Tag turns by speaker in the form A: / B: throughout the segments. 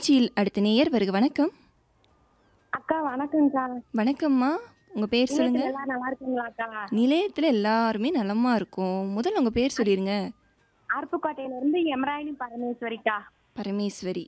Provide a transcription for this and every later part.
A: நிகழ்ச்சியில் அடுத்த நேயர் வருக வணக்கம்
B: அக்கா வணக்கம்க்கா
A: வணக்கம்மா உங்கள் பேர் சொல்லுங்க
B: வீட்டுல எல்லாம் நல்லா இருக்கீங்களா அக்கா
A: நிலையத்தில் எல்லாருமே நலமா இருக்கும் முதல்ல உங்கள் பேர் சொல்லிடுங்க
B: அருப்புக்கோட்டையில இருந்து எம்ராயினி பரமேஸ்வரிக்கா
A: பரமேஸ்வரி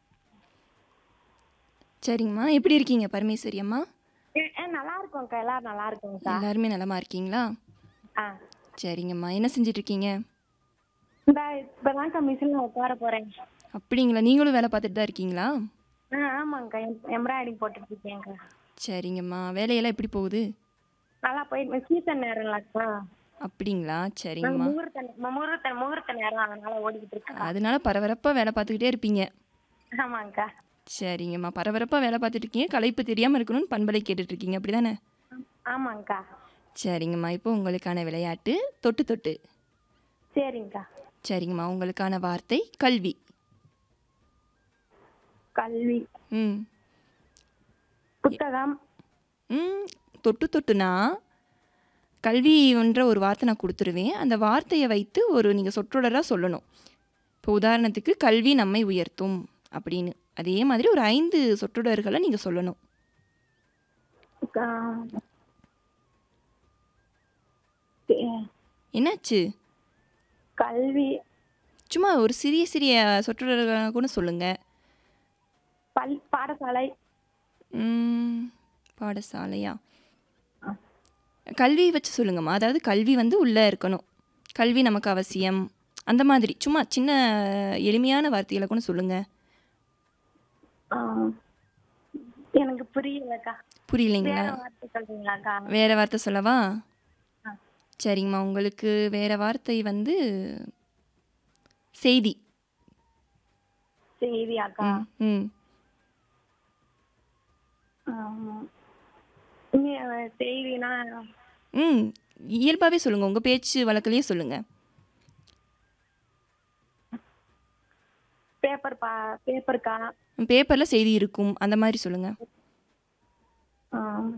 A: சரிங்கம்மா எப்படி இருக்கீங்க பரமேஸ்வரி அம்மா
B: ஏ- ஏ, நல்லா இருக்கோம்க்கா எல்லாரும் நல்லா இருக்கோம்க்கா
A: எல்லாருமே நலமா இருக்கீங்களா
B: ஆ
A: சரிங்கம்மா என்ன செஞ்சுட்டு இருக்கீங்க
B: இந்த இப்பதான்க்கா மிஷின்ல உட்கார போறேன்
A: அப்படிங்களா நீங்களும் வேலை பார்த்துட்டு தான் இருக்கீங்களா
B: ஆ ஆமாங்கக்கா எம்ப்ராய்டிங் போட்டுட்டு இருக்கேன்க்கா
A: சரிங்கம்மா வேலையெல்லாம் எப்படி போகுது
B: நல்லா போயிட்டு சீசன் நேரம்லக்கா
A: அப்படிங்களா சரிங்கம்மா
B: முகூர்த்த நே- முகூர்த்த முகூர்த்த நேரம் அதனால ஓடிக்கிட்டு இருக்கா
A: அதனால பரபரப்பாக வேலை பார்த்துக்கிட்டே இருப்பீங்க
B: ஆமாங்கக்கா
A: சரிங்கம்மா பரபரப்பாக வேலை பார்த்துட்டு இருக்கீங்க களைப்பு தெரியாமல் இருக்கணும்னு பண்பலை கேட்டுட்டு இருக்கீங்க அப்படி தானே
B: ஆமாங்கக்கா
A: சரிங்கம்மா இப்போ உங்களுக்கான விளையாட்டு தொட்டு தொட்டு
B: சரிங்கக்கா
A: சரிங்கம்மா உங்களுக்கான வார்த்தை கல்வி
B: கல்வி
A: ம்
B: புத்தகம்
A: ம் தொட்டு தொட்டுனா கல்வின்ற ஒரு வார்த்தை நான் கொடுத்துருவேன் அந்த வார்த்தையை வைத்து ஒரு நீங்கள் சொற்றொடராக சொல்லணும் இப்போ உதாரணத்துக்கு கல்வி நம்மை உயர்த்தும் அப்படின்னு அதே மாதிரி ஒரு ஐந்து சொற்றொடர்களை நீங்கள் சொல்லணும்
B: ஆ, தே-
A: என்னாச்சு
B: கல்வி
A: சும்மா ஒரு சிறிய சிறிய சொற்றொடர்களை கூட சொல்லுங்கள்
B: பல் பாடசாலை
A: ம், பாடசாலையா கல்வி வச்சு சொல்லுங்கம்மா அதாவது கல்வி வந்து உள்ளே இருக்கணும் கல்வி நமக்கு அவசியம் அந்த மாதிரி சும்மா சின்ன எளிமையான வார்த்தைகளை கூட சொல்லுங்கள்
B: ஆ, எனக்கு புரியலக்கா
A: புரியலைங்களா
B: வேற வார்த்தை சொல்றீங்களாக்கா
A: வேற வார்த்தை சொல்லவா
B: ஆ.
A: சரிங்கம்மா உங்களுக்கு வேற வார்த்தை வந்து செய்தி
B: செய்தியாக்கா
A: ம்
B: ஆம். இங்க செய்தினா
A: ம் இயல்பாகவே சொல்லுங்கள் உங்கள் பேச்சு வழக்கிலேயே சொல்லுங்கள்
B: பேப்பர் பா பேப்பருக்கா
A: பேப்பரில் செய்தி இருக்கும் அந்த மாதிரி சொல்லுங்கள்
B: ஆம்.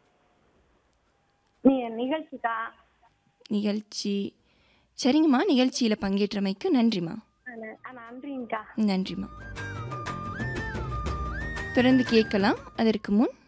B: நீ நிகழ்ச்சிக்கா
A: நிகழ்ச்சி சரிங்கம்மா நிகழ்ச்சியில் பங்கேற்றமைக்கு நன்றிம்மா
B: ஆ, ந- ஆ, நன்றிங்கக்கா
A: நன்றிம்மா தொடர்ந்து கேட்கலாம் அதற்கு முன்